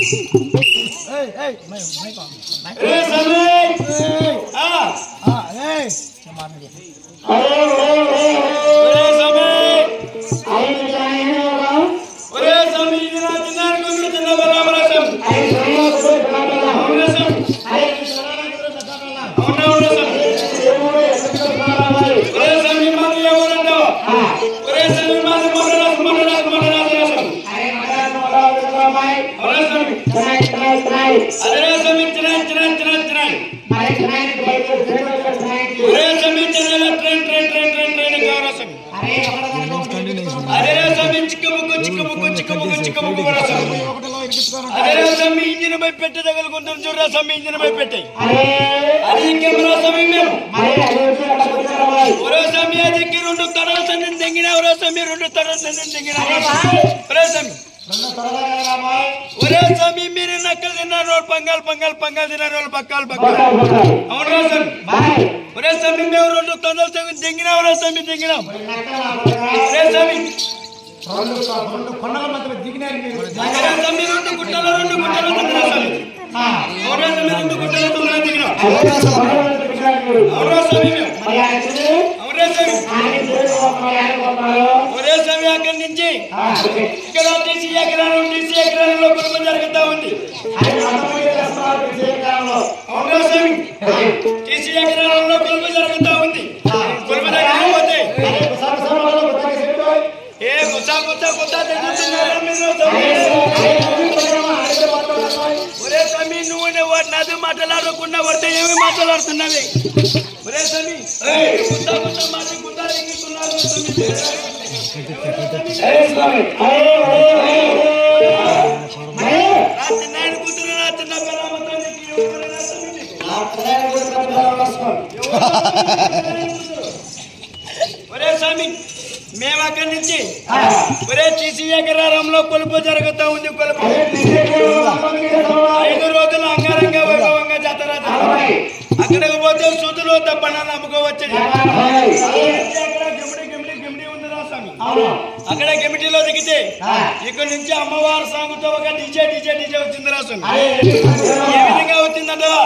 ఏయ్, ఏయ్, mic- mic on. Mic రే స్వామి ఏయ్, ఆ, ఆ, ఏయ్, మాట్లాడి. ఒరే స్వామి ఒరే స్వామి ఇది నా చిన్నారి కూతురు చిన్న బలరామరాజం అవునా స్వామి అవునా అవునా స్వామి ఒరే స్వామి మాది ఎవరంటావు ఒరే స్వామి మాది మొన్నరాజు మొన్నరాజు మొన్నరాజు రాజం అవునా స్వామి అదే స్వామి చిన్న చిన్న చిన్న చిన్న ఒరే స్వామి చిన్న train train train train train కావరా స్వామి అదే స్వామి చిక్క ముక్కు చిక్క ముక్కు చిక్క ముక్కు చిక్క ముక్కు కూడా స్వామి ఒకటిలో ఇరికించుకోను. అదే స్వామి ఇంజిన్ పై పెట్టి తగులుకుంటాం చూడరా స్వామి ఇంజిన్ పై పెట్టాయి అది కెమెరా స్వామి మేము ఒరే స్వామి అది రెండు తడవ సందిని తెంగిన ఒరే స్వామి రెండు తడవ సందిని తెంగిన ఒరే స్వామి ఒరే స్వామి మీరు నక్కలు తిన్నారు వాళ్ళు పంగాలు పంగాలు పంగాలు తిన్నారు వాళ్ళు పక్కాలు పక్కాలు అవును స్వామి ఒరే స్వామి మేము రెండు తొందరలు తెగి తెంగిన ఒరే స్వామి తెంగినాం ఒరే స్వామి రెండు రెండు కొండల మధ్యలో దిగినారు మీరు. ఒరే స్వామి రెండు గుట్టలు రెండు గుట్టలు తిన్నారు స్వామి ఒరే స్వామి రెండు గుట్టలు తొందరగా దిగినాం అవునా స్వామి మేము అవునా స్వామి ఒరే స్వామి అక్కడి నుంచి ఇక్కడ టీసీ ఎకరాలు టీసీ ఎకరాలలో కుటుంబం జరుగుతా ఉంది అవునా స్వామి టీసీ ఎకరాలలో కుటుంబం జరుగుతా ఉంది కుటుంబం జరగకపోతే ఏ గుసా గుసా గుసా తెచ్చుతున్నారా మీరు స్వామి? ఒరే స్వామి నువ్వు నువ్వు నది మాట్లాడకుండా పడితే ఏమి మాట్లాడుతున్నావి ఒరే స్వామి గుసా గుసా మాట్లాడి గుసా తెచ్చుతున్నారు స్వామి నా చిన్నాయన కూతురు నా చిన్న పిల్లమ్మతో నీకు ఎవరు నా స్వామి? ఒరే స్వామి మేము అక్కడి నుంచి ఒరే టీసీ ఎకరారంలో కొలుపు జరుగుతూ ఉంది కొలుపు ఐదు రోజులు అంగరంగ వైభవంగా జాతర జరుగుతుంది. అక్కడికి పోతే సుతులు తప్పనాలు అమ్ముకోవచ్చది అక్కడ గిమిడి గిమిడి గిమిడి ఉంది రా స్వామి అక్కడ గిమిటిలో దిగితే ఇక్కడ నుంచి అమ్మవారి సాగుతో ఒక డీజే డీజే డీజే వచ్చింది రా స్వామి ఏ విధంగా వచ్చిందంటవా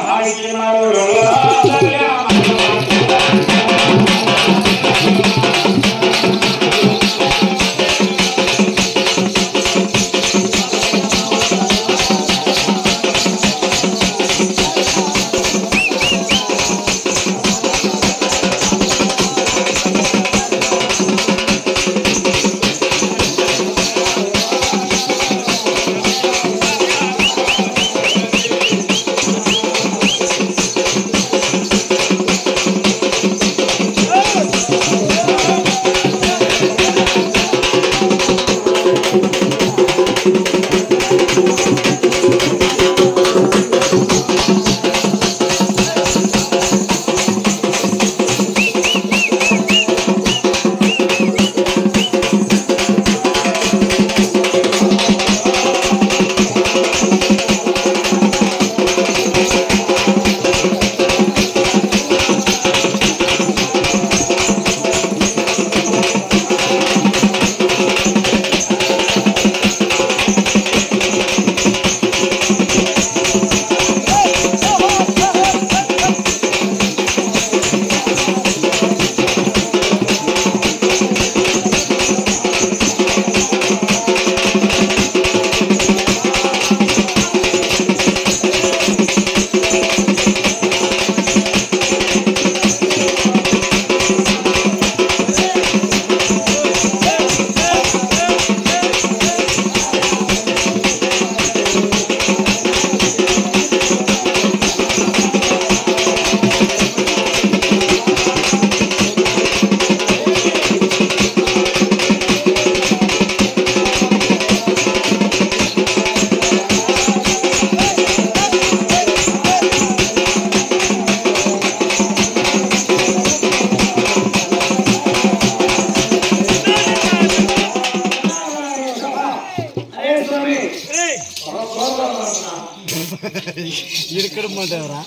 ఇరుక్కడమంటావరా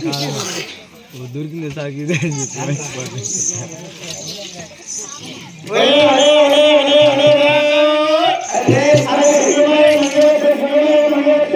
దొరికింది సాగు ఇదే అని చెప్పి ఒరే, ఒరే, ఒరే, ఒరే, ఒరే.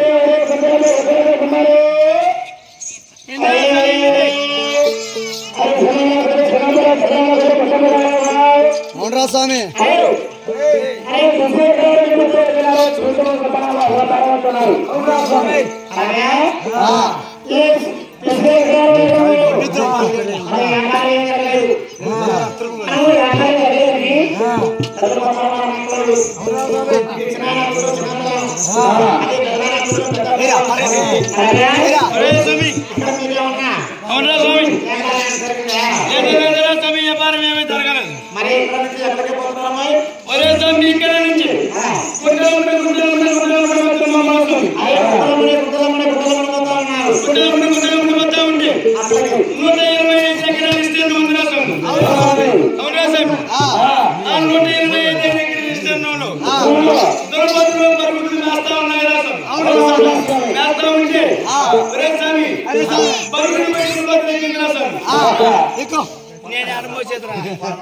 ఒరే స్వామి అవునరా స్వామి లేదు లేదురా స్వామి వ్యాపారం ఏమీ జరగలేదు మరి ఇక్కడ నుంచి ఎక్కడికి పోతున్నామా ఒరే స్వామి ఇక్కడ నుంచి గుడ్డలు ఉండే గుడ్డలు ఉండే గుడ్డలు ఉండే వస్తున్నాం మా స్వామి అయ్యో గుడ్డలమ్మడి గుడ్డలమ్మడి గుడ్డలమ్మడి పోతా ఉన్నారు గుడ్డలు ఉండే గుడ్డలు ఉండే వస్తా ఉంటే అట్లకి నూట ఇరవై ఐదు ఎకరాలు ఇస్తాను ఉందిరా స్వామి అవునరా స్వామి ఆ నూట ఇరవై ఐదు ఎకరాలు ఇస్తాను దుర్భద్రులు మరుగుడు మేస్తా ఉన్నాయిరా స్వామి మేస్తా ఉంటే ఒరే స్వామి మరుగుడు పెట్టుకుని బతికిందిరా స్వామి నేను అనుభవించేదిరా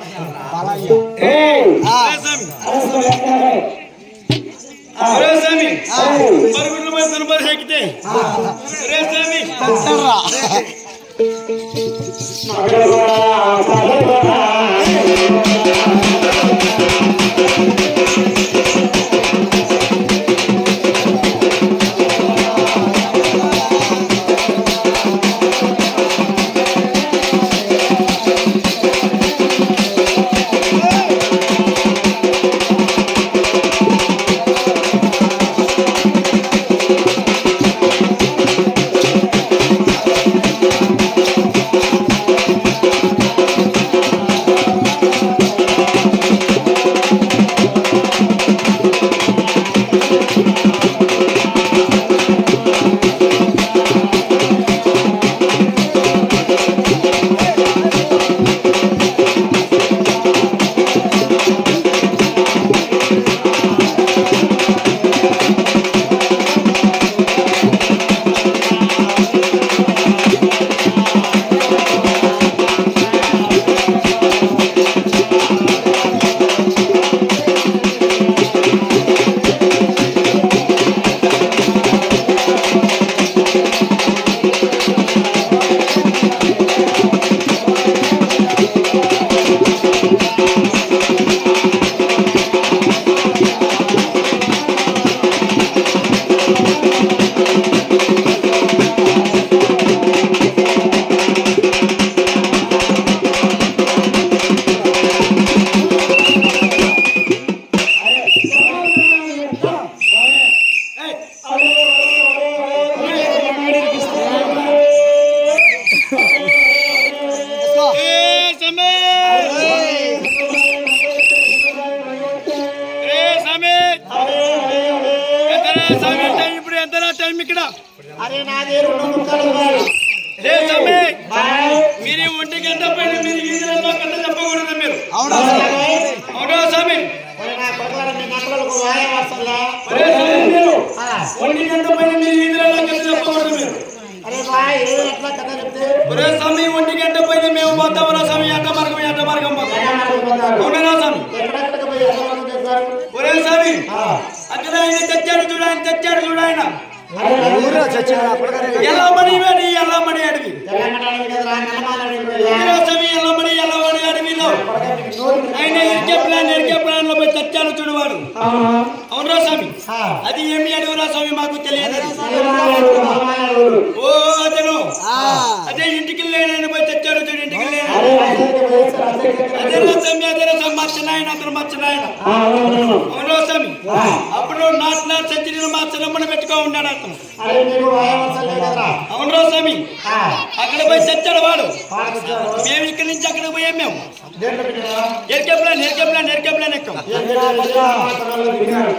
ఒరే స్వామి ఒరే స్వామి మరుగుడు పోయి దుర్భద్ర ఎక్కితే ఒరే స్వామి ఏ సమే ఏ సమే ఎంతరా సమయ టైం ఇప్పుడు ఎంతరా టైం ఇక్కడ అరే నాది రెండు ముక్కలు ఉన్నాయి. ఏ సమే బాయ్. మీరు ఒంటి గంట పైన మీరు ఈజీలో కథ చెప్పకూడదు మీరు అవునా బాయ్? అవునా స్వామి మరి నా కొడుకులారా మీ నక్కలకు వాయ వస్తుందా? ఒరే స్వామి మీరు ఆ. ఒంటి గంట పైన మీరు ఈజీలో కథ చెప్పకూడదు మీరు అరే బాయ్ ఏదో ఎట్లా కథ చెప్తే ఒరే స్వామి ఒంటి గంట పైన మేము పోతాం రా స్వామి ఎట్ట మార్గం ఎట్ట మార్గం పోతాం ఎలా మాట్లాడుకుంటారు? అవునా స్వామి ఎక్కడెక్కడికి పోయి ఎంతమంది చేస్తారు? ఒరే స్వామి ఆ. అక్కడ ఆయన తెచ్చాడు చూడు ఆయన తెచ్చాడు చూడు ఆయన అరే ఎలా మణి వేడి ఎలా మణి అడవి తెలంగాణలో కదరా, నల్లమాలలో కదరా. ఒరే స్వామి ఎలా మణి ఎలా మణి అడవిలో కొడుకు నీకు నోరు ఆయన ఎరికే ప్లాన్ ఎరికే ప్లాన్ లో పోయి తెచ్చాడు చూడు వాడు అవును. అవునరా స్వామి ఆ. అది ఏమి అడవురా స్వామి మాకు తెలియదు నల్లమాలలో, నల్లమాలలో. ఓ అతను అదే ఇంటికి లేని పోయి తెచ్చాడు చూడు ఇంటికి లేని అరే అసలుకి పోయేస్తారు, అసలుకి అదే రా స్వామి అదే రా స్వామి మర్చినాయన అతను మర్చినాయన ఆ, అవును. అవునరా స్వామి అప్పుడు నాట్ నాట్ సెంచరీని మా చిన్నమ్మని పెట్టుకో ఉన్నాడు అతను అరే నీకు వాయ వస్తలే కదరా. అవునరా స్వామి ఆ. అక్కడ పోయి తెచ్చాడు వాడు పాకిస్తాన్ మేము ఇక్కడి నుంచి అక్కడికి పోయాం మేము దేంట్లో పెట్టినారా? Aeroplane aeroplane aeroplane ఎక్కాం ఏం చేయాలి? మాట్లాడాలి, వినాలి.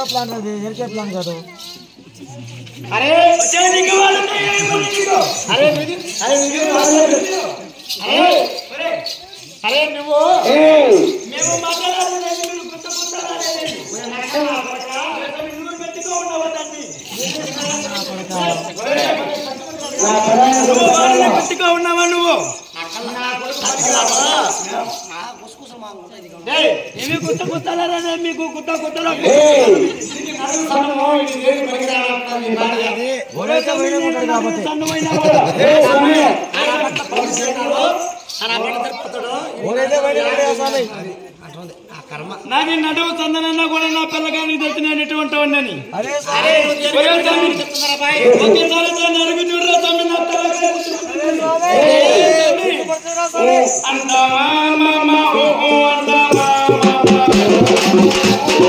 అరే వచ్చే నీకు వాళ్ళు ఉన్నాయి, ఏమో నీకు. అరే నిధి అరే నిధి మాట్లాడు. అరే ఒరే, అరే నువ్వు మేము మాట్లాడాలి మీరు గుర్తు గుర్తు నువ్వు పెట్టుకో ఉన్నావు దాన్ని నా ప్రధాన నువ్వు వాళ్ళని పెట్టుకో ఉన్నావా నువ్వు డేయ్, ఇవి గుత్త గుత్తలరా మీకు గుత్త గుత్తల సమూహం ఇది ఏది పనికిరాలంటున్నది ఈ భార్య. సన్నమైన ఏ సమూహం? అలా పట్ల పని చేయడాడు, అలా పట్ల తిరుపతుడు, ఇది నాకు ఈ నడువు చందనన్నా కూడా నా పిల్లగానికి తెచ్చినటువంటి వాడిని ఒకేసారి దాన్ని అడుగు చూడరా తమ్మి నా పిల్లగానికి. ఏ తమ్మి? అందామా మామ ఓ ఓ అందామా మామ.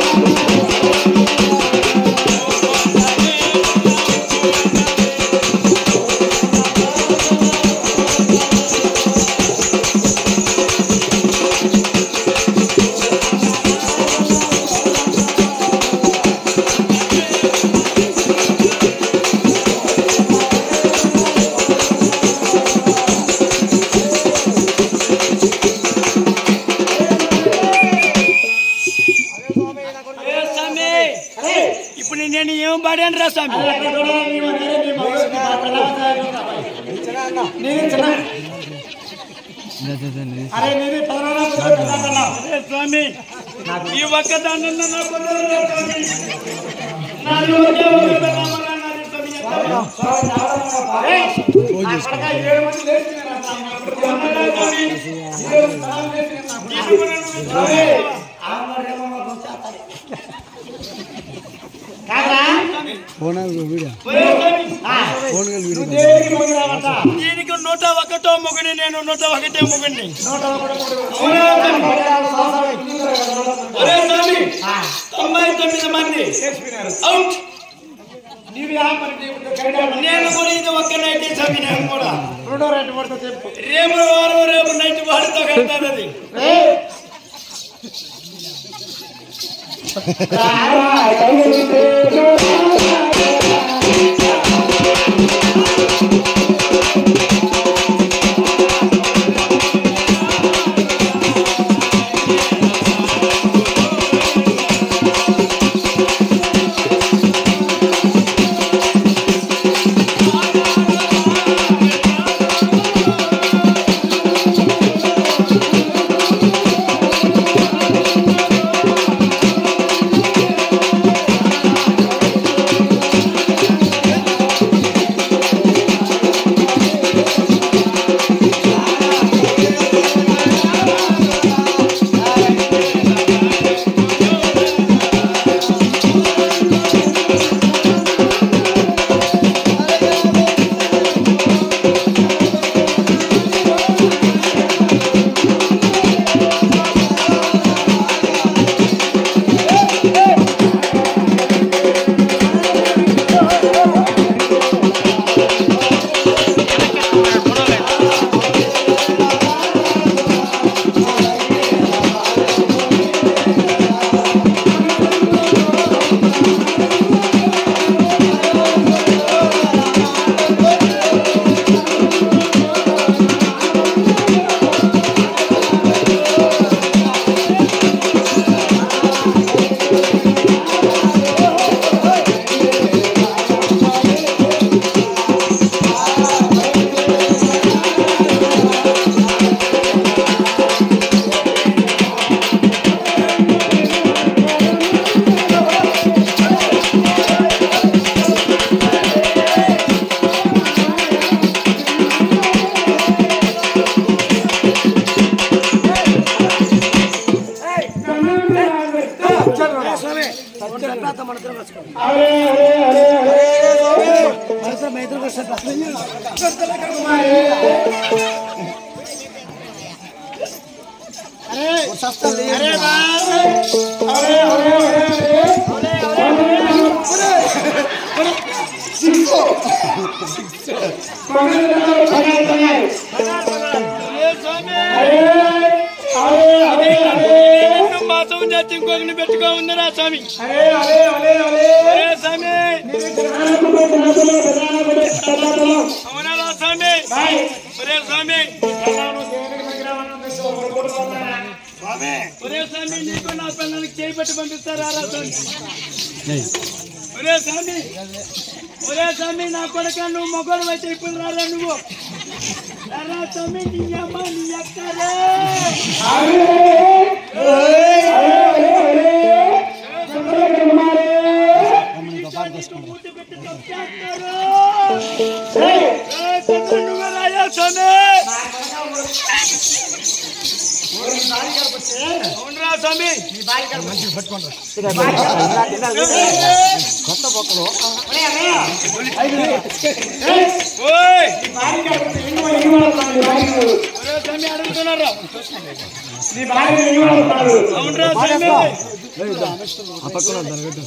ఏ స్వామి ఇప్పుడు నేను ఏం పాడాను రా స్వామి నేనే చిన్న అరే నేనే పదనారా అరే స్వామి ఈ ఒక్క దాన్ని నా కుదరదు స్వామి. నాది ఒకే ఒక పిల్లమ్మ నాది స్వామి. ఫోన్ వీడియో ఒరే స్వామి, ఫోన్ వీడియో దీనికి నూట ఒకటో మొగుని నేను నూట ఒకటే మొగుని ఒరే స్వామి తొంభై తొమ్మిది మంది అవుట్ నేను కూడా ఇది ఒక్క నైట్ స్వామి నేను కూడా రెండో రేటు పడితే చెప్పు రేపు వారం రేపు నైట్ వాడితో కడతాను అది ఏ స్వామి నిన్ను మాసం చేసి ఇంకొకరిని పెట్టుకో ఉందిరా స్వామి ఒరే స్వామి అవునా స్వామి ఒరే స్వామి ఒరే స్వామి నీకు నా పిల్లలకి చేయి పెట్టి పంపిస్తారా రా స్వామి ఒరే స్వామి ఒరే స్వామి నా కొడుక నువ్వు మొగలు అయితే ఇప్పుడు రారా నువ్వు రారా స్వామి నీ అమ్మ నీ అక్కరే నువ్వు రాయా స్వామి నీ భార్య గారికి వచ్చి అవునరా స్వామి నీ భార్య గారు మంచిగా పట్టుకోండి ఓయ్ భార్య గారు వచ్చి ఎన్ని వాళ్ళు ఎన్ని వాళ్ళు వస్తారు? నీ భార్య గారు. ఒరే స్వామి అడుగుతున్నారా నీ భార్య గారు ఎన్ని వాళ్ళు వస్తారు? అవునరా స్వామి ఆ పక్కన దాని పెట్టు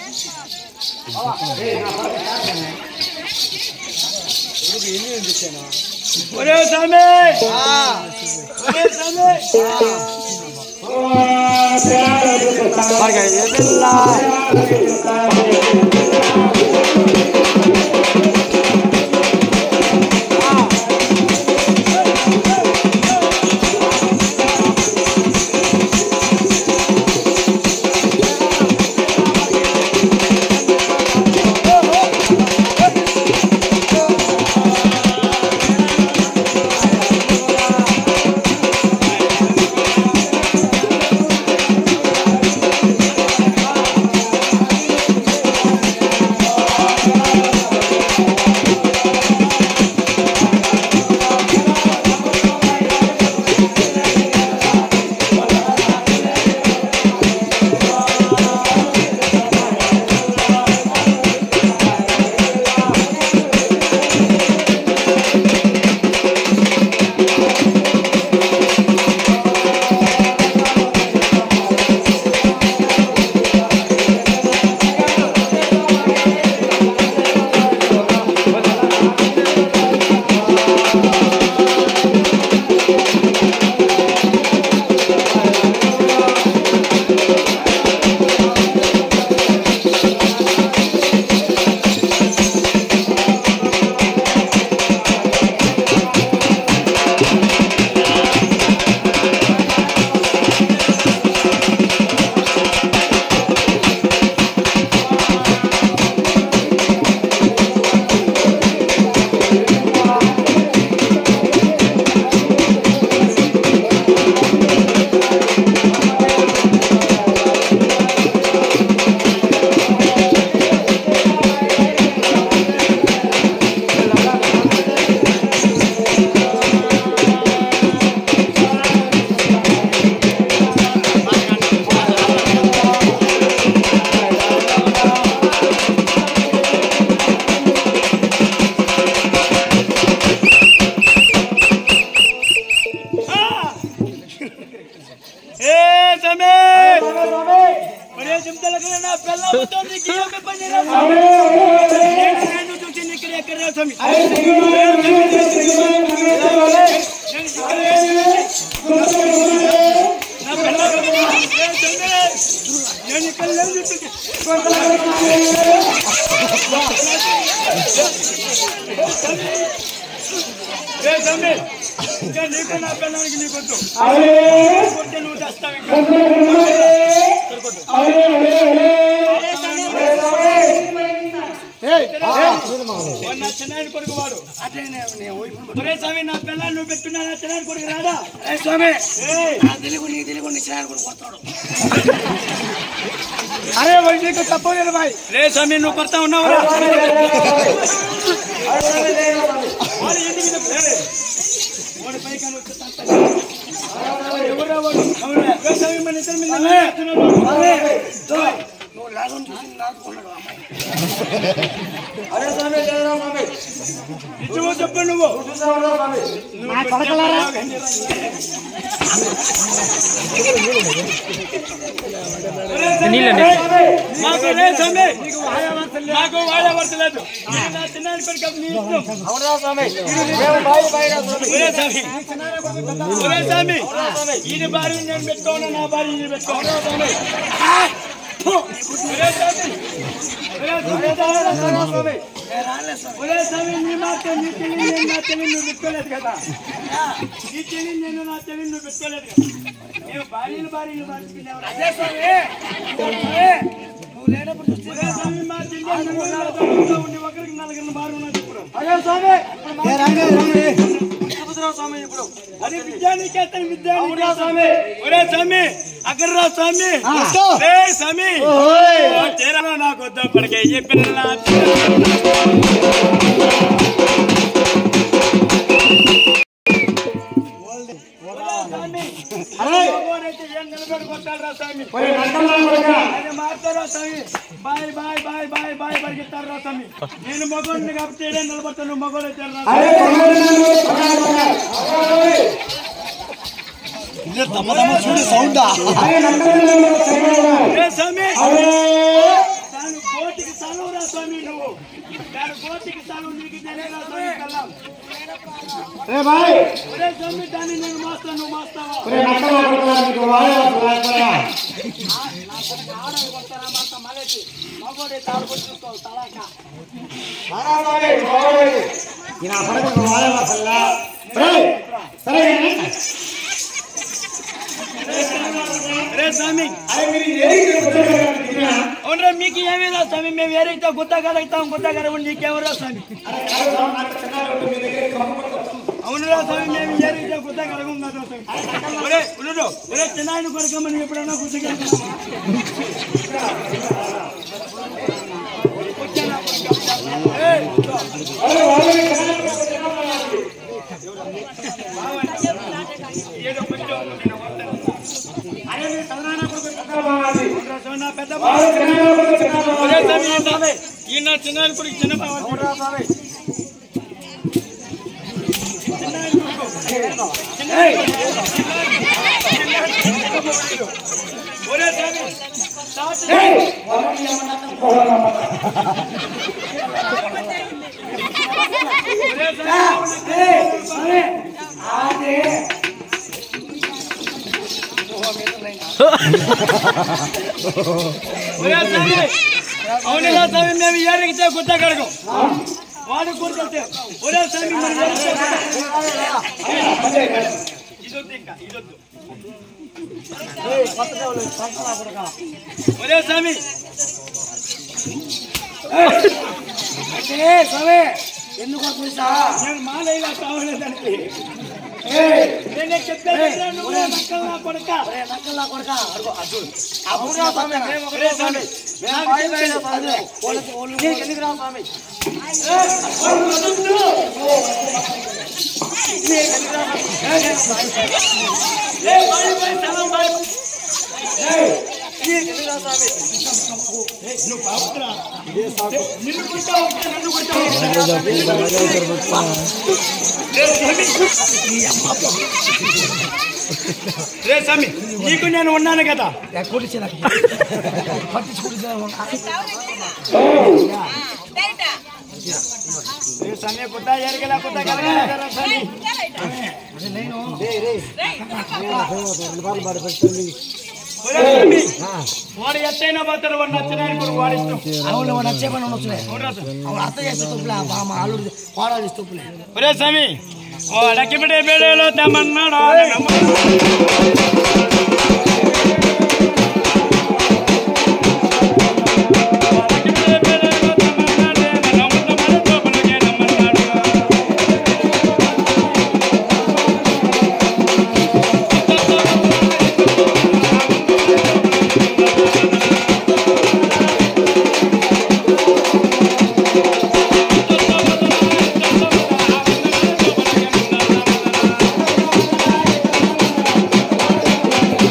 ఒరే స్వామి ఒరే స్వామి ఏ స్వామి ఒరే చింతలకి నా పిల్లలతో నీకు ఏమి పని రా స్వామి నేను రెండు చూసి నీకు ఎక్కడ రా స్వామి నా పిల్లలకి ఏ స్వామి నేను ఇక్కడ లేను చూసి ఏ స్వామి ఇంకా నీకు నా పిల్లలకి నీకొద్దు కొట్టే నువ్వు చేస్తావు ఇంకా వాడు నా చిన్నాయన కొడుకు వాడు ఒరే స్వామి నా పిల్లలు నువ్వు పెట్టున్నా నా చిన్నాయన కొడుకు రాడా ఏ స్వామి తెలుగు నీ తెలుగు నీ చిన్నాయన కొడుకు వస్తాడు అరే వాడు నీకు తప్పలేదు బాయ్ రే స్వామి నువ్వు కొడతా ఉన్నావురా వాడు ఎందుకు ఇది- ఏ, వాడు పైకి అని వచ్చి తంతాడు. ఎవరురా వాడు? అవునులే. రే స్వామి మన ఇద్దరి మీద నిలబడుతున్నాడు. నువ్వు లాగం చూసి నాటుకున్నాడు అమ్మాయి నిజమో చెప్పు నువ్వు నా కొడకలారా మాకు రే స్వామి నాకు వాడే వర్తలేదు నా చిన్నాయన కొడుకు నీ ఇష్టం ఒరే స్వామి ఒరే స్వామి ఈయన భార్య నేను పెట్టుకోను నా భార్య నేను పెట్టుకోను ఒరే స్వామి ఒరే స్వామి ఒరే స్వామి నీ మాట నీ తెలివి నేను నా తెలివి నువ్వు పెట్టుకోలేదు కదా నీ తెలివి నేను నా తెలివి నువ్వు పెట్టుకోలేదు కదా నేను భార్యను భార్యను మార్చుకునేవాడు అదే స్వామి నువ్వు లేనప్పుడు చూస్తే ఒరే స్వామి మా జిల్లా నువ్వు ఉండి ఒకరికి నలుగురిని మారున్నది ఇప్పుడు అదే స్వామి అది విద్యానికేతన్ విద్యానికేతన్ స్వామి ఒరే స్వామి అక్కడ రా స్వామి రే స్వామి ఓ తీరలో నాకు వద్దా పడకే ఏ పిల్లల రా స్వామి bye bye bye bye bye పరిగెత్తారు రా స్వామి నేను మగోడిని కాబట్టి ఏడే నిలబడతాను మగోడు వచ్చారు రా అరే కొనాలి కొనాలి చూడు సౌండ్ అరే నందనలో ఏ స్వామి అరే దాని కోటికి తలవు రా స్వామి నువ్వు దాని కోటికి తలవు నీకు తెలియదా స్వామి కల్లం రే బాయ్ ఒరే స్వామి దాన్ని నేను మోస్తాను నువ్వు మోస్తావా రే నక్కలో కొడుకురా నీకు వాడే వస్తున్నారా మగోడే తాడుకొని చూసుకోవాలి తలాక బాయ్ బాయ్ ఈయన పడకు వాడే వస్తలా రే సరే రే స్వామి అరే మీరు ఏది కొడుకురా అవునరా మీకు ఏమేదా స్వామి మేము ఏరైతే గుత్తగలుగుతాం గుత్తగలవు నీకెవరా స్వామి అరే కాదు నాకు చిన్న మీ దగ్గర కమ్మ అవునురా స్వామి మేము ఏరైతే గుత్తగలగం కదా స్వామి ఒరే ఉండు ఒరే చిన్నాయన కొడుకమ్మని ఎప్పుడన్నా గుత్తగలుగుతామా అరే వాడే ఏదో కొంచెం అరే మీ సదనాన కొడుకు చిన్న బావాది స్వామి, నా పెద్ద వాడు చిన్న కొడుకు చిన్న ఒరే బావాది స్వామి స్వామి ఈ నా చిన్నాయన కొడుకు చిన్న బావ స్వామి ఒరే స్వామి తాత ఏయ్ ఒరే స్వామి అవునురా స్వామి మేము ఏరిగితే గుత్త కడగం వాడు కూర్చొస్తే ఒరే స్వామి మరి ఏరిగితే గుత్త- ఇదొద్దు ఇంకా ఇదొద్దు ఒరే స్వామి ఎందుకు చూసా నేను మాలయ్యలా కావలేదానికి ఏయ్ నేనే చెప్పాను నువ్వు నక్కలు నా కొడుక నక్కల్లా కొడక అడుగు అడు అప్పుడు స్వామి ఒరే స్వామి నాకు చెప్పాను. ఎందుకు రా స్వామి ఏ బాయ్ బాయ్ సలాం బాయ్ నువ్వు బాపురా నిన్ను కొట్టావు నన్ను కొట్టావు రే స్వామి నీకు నేను ఉన్నాను కదా రే స్వామి కొత్త ఎరగలా కొత్త కలగలా స్వామి ఒరే స్వామి, వాడు ఎత్తైనా పోతాడు వాడు నచ్చినాయని కూడా వాడిస్తాం అవును వాడు వచ్చే పని వస్తున్నాయి అవునా స్వామి? అవును అర్థం చేస్తే తుప్పులే మా అల్లుడు కోడాలి తుప్పులే ఒరే స్వామి ఓ లక్కిమిడే బేడేలో తెమ్మన్నాడు అరే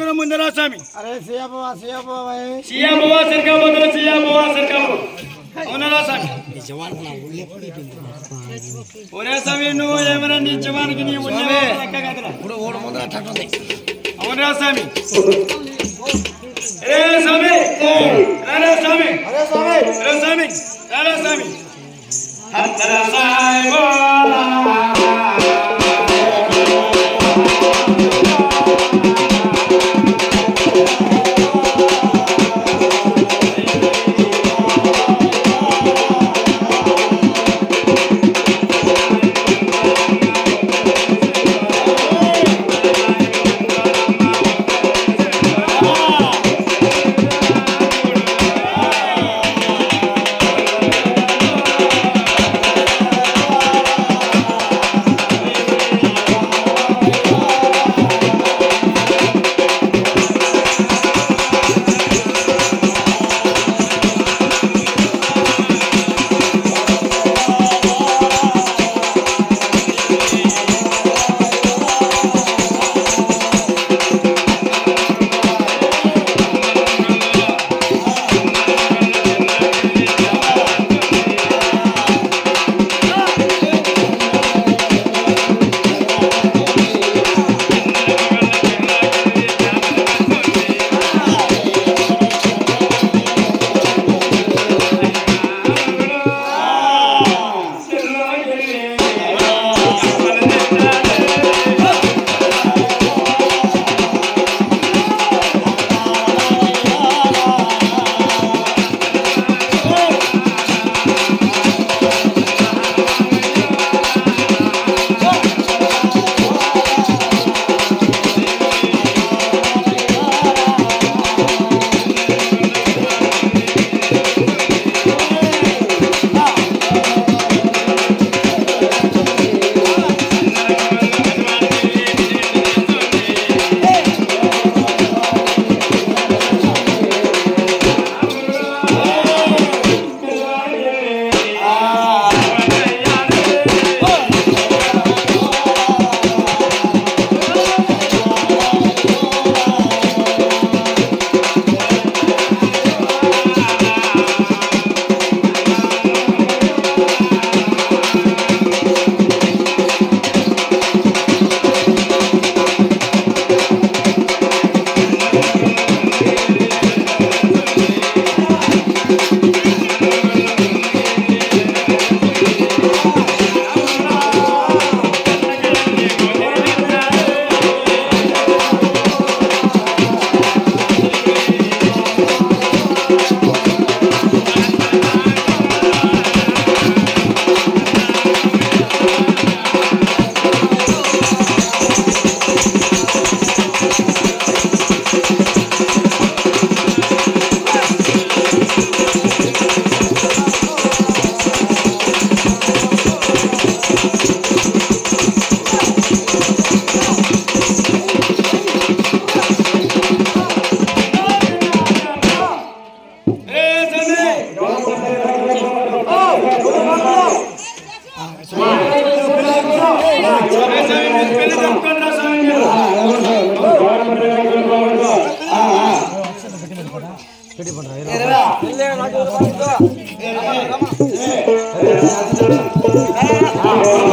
దూరం ముందరా స్వామి అరే సియబోవా సియబోవా సియా బావా సరికా పోతున్నా సియా బావా సరికా పో. అవునరా స్వామి ఒరే స్వామి నువ్వు ఏమైనా నీ జవానికి నీ ఉన్నవే లెక్క కాదురా. అవునరా స్వామి ఏ స్వామి రారా స్వామి అరే స్వామి రే స్వామి రారా స్వామి హత్తర సాయి బోలా. ఏ స్వామి ఒరే స్వామి మీరు పెళ్లి తప్పుకోండి రా స్వామి మీరు. ఆ